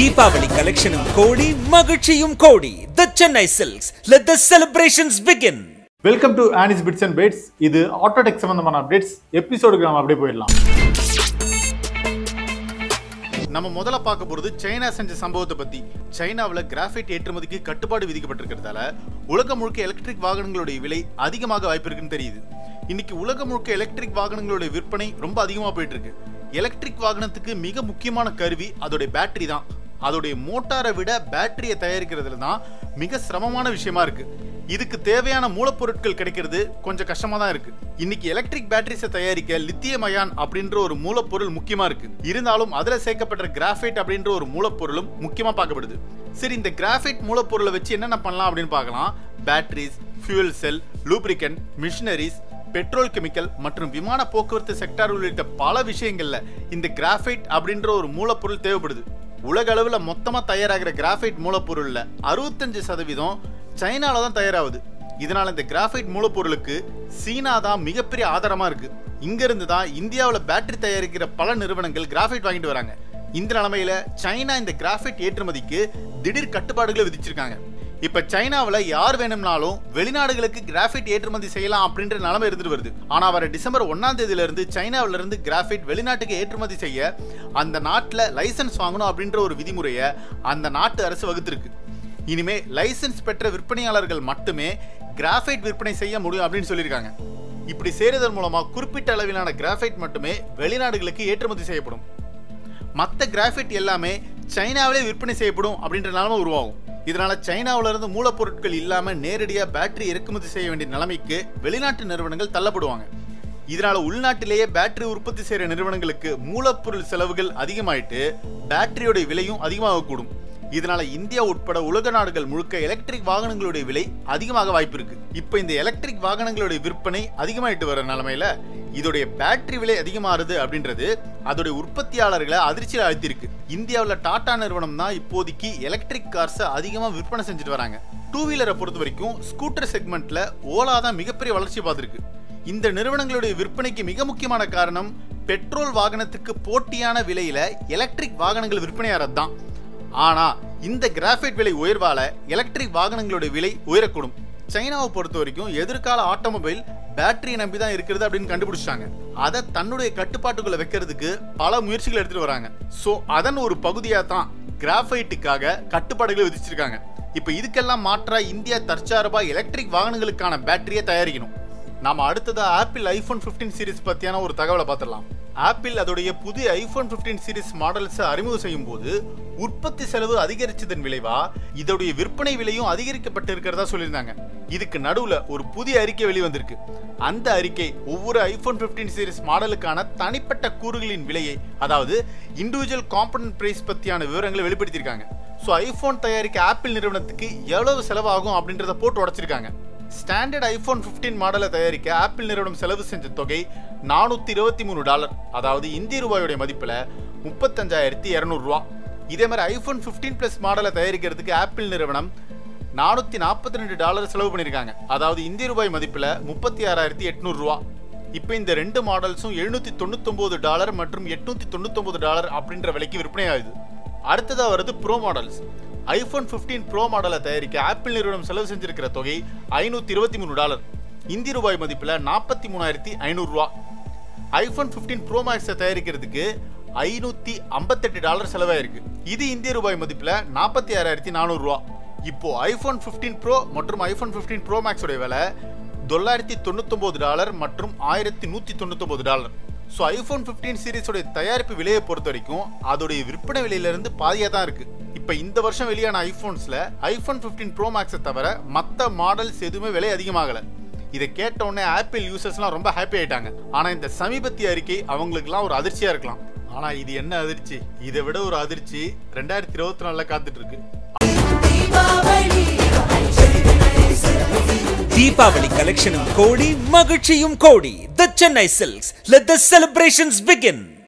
தீபாவளி கலெக்ஷனும் கோடி மகிழ்ச்சியும் கோடி the Chennai Silks let the celebrations begin welcome to Annie's bits and bytes இது ஆட்டோடெக் சம்பந்தமான அப்டேட்ஸ் எபிசோடுக்கு நம்ம அப்படியே போயிடலாம் நம்ம முதல்ல பார்க்க போறது சைனா செஞ்ச சம்பவத்தை பத்தி சைனாவில் கிராஃபைட் ஏற்றுமதிக்கு கட்டுப்பாடு விதிக்கப்பட்டிருக்கிறதால உலகம் முழுக்க எலக்ட்ரிக் வாகனங்களுடைய விலை அதிகமாக வாய்ப்பு இருக்குன்னு தெரியுது இன்னைக்கு உலகம் முழுக்க எலக்ட்ரிக் வாகனங்களுடைய விற்பனை ரொம்ப அதிகமாக போயிட்டு இருக்கு எலக்ட்ரிக் வாகனத்துக்கு மிக முக்கியமான கருவி அதோடைய பேட்டரி தான் அதோடைய மோட்டாரை விட பேட்டரியை தயாரிக்கிறதுல தான் மிக சிரமமான விஷயமா இருக்கு இதுக்கு தேவையான மூலப்பொருட்கள் கிடைக்கிறது கொஞ்சம் கஷ்டமா தான் இருக்கு இன்னைக்கு எலக்ட்ரிக் பேட்டரிஸை தயாரிக்க லித்தியம் அயான் அப்படின்ற ஒரு மூலப்பொருள் முக்கியமா இருக்கு இருந்தாலும் அதுல சேர்க்கப்பட்ட கிராஃபைட் அப்படின்ற ஒரு மூலப்பொருளும் முக்கியமா பார்க்கப்படுது சரி இந்த கிராஃபைட் மூலப்பொருளை வச்சு என்னென்ன பண்ணலாம் அப்படின்னு பார்க்கலாம் batteries fuel cell lubricant machineries petrol chemical மற்றும் விமான போக்குவரத்து செக்டார் உள்ளிட்ட பல விஷயங்கள்ல இந்த கிராஃபைட் அப்படின்ற ஒரு மூலப்பொருள் தேவைப்படுது உலக அளவுல மொத்தமா தயாராகிற கிராஃபைட் மூலப்பொருள்ல அறுபத்தஞ்சு சதவீதம் சைனால தான் தயாராகுது இதனால இந்த கிராஃபைட் மூலப்பொருளுக்கு சீனா தான் மிகப்பெரிய ஆதாரமா இருக்கு இங்க இருந்து தான் இந்தியாவில் பேட்டரி தயாரிக்கிற பல நிறுவனங்கள் கிராஃபைட் வாங்கிட்டு வராங்க இந்த நிலைமையில சைனா இந்த கிராஃபைட் ஏற்றுமதிக்கு திடீர் கட்டுப்பாடுகளை விதிச்சிருக்காங்க இப்ப சைனாவில் யார் வேணும்னாலும் வெளிநாடுகளுக்கு கிராஃபைட் ஏற்றுமதி செய்யலாம் அப்படின்ற நிலைமை இருந்துட்டு வருது ஆனா வர டிசம்பர் ஒன்னாம் தேதியில இருந்து சைனாவில இருந்து கிராஃபைட் வெளிநாட்டுக்கு ஏற்றுமதி செய்ய அந்த நாட்டுல லைசன்ஸ் வாங்கணும் அப்படின்ற ஒரு விதிமுறையை அந்த நாட்டு அரசு வகுத்திருக்கு இனிமே லைசன்ஸ் பெற்ற விற்பனையாளர்கள் மட்டுமே கிராஃபைட் விற்பனை செய்ய முடியும் அப்படின்னு சொல்லியிருக்காங்க இப்படி செய்யறதன் மூலமா குறிப்பிட்ட அளவிலான கிராஃபைட் மட்டுமே வெளிநாடுகளுக்கு ஏற்றுமதி செய்யப்படும் மற்ற கிராஃபைட் எல்லாமே சைனாவிலே விற்பனை செய்யப்படும் அப்படின்ற நிலைமை உருவாகும் இதனால சைனாவில இருந்து மூலப்பொருட்கள் இல்லாம நேரடியா பேட்டரி இறக்குமதி செய்ய வேண்டிய நிலைமைக்கு வெளிநாட்டு நிறுவனங்கள் தள்ளப்படுவாங்க இதனால உள்நாட்டிலேயே பேட்டரி உற்பத்தி செய்யற நிறுவனங்களுக்கு மூலப்பொருள் செலவுகள் அதிகமாயிட்டு பேட்டரியோட விலையும் அதிகமாகக்கூடும் இதனால இந்தியா உட்பட உலக நாடுகள் முழுக்க எலக்ட்ரிக் வாகனங்களுடைய விலை அதிகமாக வாய்ப்பு இருக்கு இப்போ இந்த எலக்ட்ரிக் வாகனங்களுடைய விற்பனை அதிகமாயிட்டு வர நிலைமையில இதோடைய பேட்டரி விலை அதிகமாறுது அப்படின்றது அதோடைய உற்பத்தியாளர்களை அதிர்ச்சியில் அழுத்திருக்கு இந்தியாவில் டாடா நிறுவனம் தான் இப்போதைக்கு எலக்ட்ரிக் கார்ஸை அதிகமாக விற்பனை செஞ்சுட்டு வராங்க டூ வீலரை பொறுத்த வரைக்கும் ஸ்கூட்டர் செக்மெண்ட்ல ஓலா தான் மிகப்பெரிய வளர்ச்சி பார்த்துருக்கு இந்த நிறுவனங்களுடைய விற்பனைக்கு மிக முக்கியமான காரணம் பெட்ரோல் வாகனத்துக்கு போட்டியான விலையில எலக்ட்ரிக் வாகனங்கள் விற்பனையாகிறது தான் ஆனா இந்த கிராஃபைட் விலை உயர்வால எலக்ட்ரிக் வாகனங்களுடைய விலை உயரக்கூடும் சைனாவை பொறுத்த வரைக்கும் எதிர்கால ஆட்டோமொபைல் பேட்டரியை நம்பி தான் இருக்கிறது அப்படின்னு கண்டுபிடிச்சாங்க அதை தன்னுடைய கட்டுப்பாட்டுக்குள்ள வைக்கிறதுக்கு பல முயற்சிகள் எடுத்துட்டு வராங்க சோ அதன் ஒரு பகுதியா தான் கிராஃபைட்டுக்காக கட்டுப்பாடுகளை விதிச்சிருக்காங்க இப்ப இதுக்கெல்லாம் மாற்றா இந்தியா தற்சார்பா எலக்ட்ரிக் வாகனங்களுக்கான பேட்டரியை தயாரிக்கணும் நாம அடுத்ததா ஆப்பிள் ஐபோன் 15 சீரிஸ் பத்தியான ஒரு தகவலை பார்த்துடலாம் ஆப்பிள் அதோடைய புதிய ஐபோன் 15 சீரிஸ் மாடல்ஸை அறிமுகம் செய்யும் போது உற்பத்தி செலவு அதிகரிச்சதன் விளைவா இதோடைய விற்பனை விலையும் அதிகரிக்கப்பட்டு இருக்கிறதா சொல்லியிருந்தாங்க இதுக்கு நடுவுல ஒரு புதிய அறிக்கை வெளிவந்திருக்கு அந்த அறிக்கை ஒவ்வொரு ஐபோன் 15 சீரிஸ் மாடலுக்கான தனிப்பட்ட கூறுகளின் விலையை அதாவது இண்டிவிஜுவல் காம்பனன்ட் பிரைஸ் பத்தியான விவரங்களை வெளிப்படுத்தியிருக்காங்க ஸோ ஐபோன் தயாரிக்க ஆப்பிள் நிறுவனத்துக்கு எவ்வளவு செலவாகும் அப்படின்றத போட்டு உடைச்சிருக்காங்க ஸ்டாண்டர்ட் ஐபோன் 15 மாடலை தயாரிக்க ஆப்பிள் நிறுவனம் செலவு செஞ்ச தொகை நானூற்றி இருபத்தி மூணு டாலர் அதாவது இந்திய ரூபாயோட மதிப்பில் முப்பத்தஞ்சாயிரத்தி இரநூறுவா இதே மாதிரி ஐபோன் 15 ப்ளஸ் மாடலை தயாரிக்கிறதுக்கு ஆப்பிள் நிறுவனம் நானூற்றி நாற்பத்தி ரெண்டு டாலர் செலவு பண்ணியிருக்காங்க அதாவது இந்திய ரூபாய் மதிப்பில் முப்பத்தி ஆறாயிரத்தி எட்நூறுரூவா இப்போ இந்த ரெண்டு மாடல்ஸும் எழுநூற்றி தொண்ணூத்தொம்பது டாலர் மற்றும் எட்நூற்றி தொண்ணூத்தொம்பது டாலர் அப்படின்ற விலைக்கு விற்பனை ஆகுது அடுத்ததாக வருது ப்ரோ மாடல்ஸ் ஐபோன் 15 ப்ரோ மாடலை தயாரிக்க ஆப்பிள் நிறுவனம் செலவு செஞ்சிருக்கிற தொகை ஐநூற்றி இருபத்தி மூணு டாலர் இந்திய ரூபாய் மதிப்பில் நாற்பத்தி மூணாயிரத்தி ஐநூறுரூவா ஐபோன் 15 ப்ரோ மேக்ஸை தயாரிக்கிறதுக்கு ஐநூற்றி ஐம்பத்தெட்டு டாலர் செலவாயிருக்கு இது இந்திய ரூபாய் மதிப்பில் நாற்பத்தி ஆறாயிரத்தி நானூறுரூவா இப்போ ஐபோன் 15 ப்ரோ மற்றும் ஐபோன் 15 ப்ரோ மேக்ஸோட விலை தொள்ளாயிரத்தி தொண்ணூத்தொம்பது டாலர் மற்றும் ஆயிரத்தி நூற்றி தொண்ணூத்தொம்பது டாலர் ஸோ ஐபோன் 15 சீரிஸோடைய தயாரிப்பு விலையை பொறுத்த வரைக்கும் அதோடைய விற்பனை விலையிலிருந்து பாதியாக தான் இருக்கு இப்போ இந்த வருஷம் வெளியான ஐபோன்ஸ்ல ஐபோன் 15 ப்ரோ மேக்ஸை தவிர மற்ற மாடல்ஸ் எதுவுமே விலை அதிகமாகலை இதை கேட்ட உடனே ஆப்பிள் யூசர்ஸ்லாம் ரொம்ப ஹாப்பி ஆயிட்டாங்க ஆனா இந்த சமீபத்திய அறிக்கை அவங்களுக்குலாம் ஒரு அதிர்ச்சியா இருக்கலாம் ஆனா இது என்ன அதிர்ச்சி இதை விட ஒரு அதிர்ச்சி ரெண்டாயிரத்தி இருபத்தி நாலுல காத்துட்டு இருக்கு தீபாவளி கலெக்ஷனும் கோடி மகிழ்ச்சியும் கோடி the Chennai Silks let the celebrations begin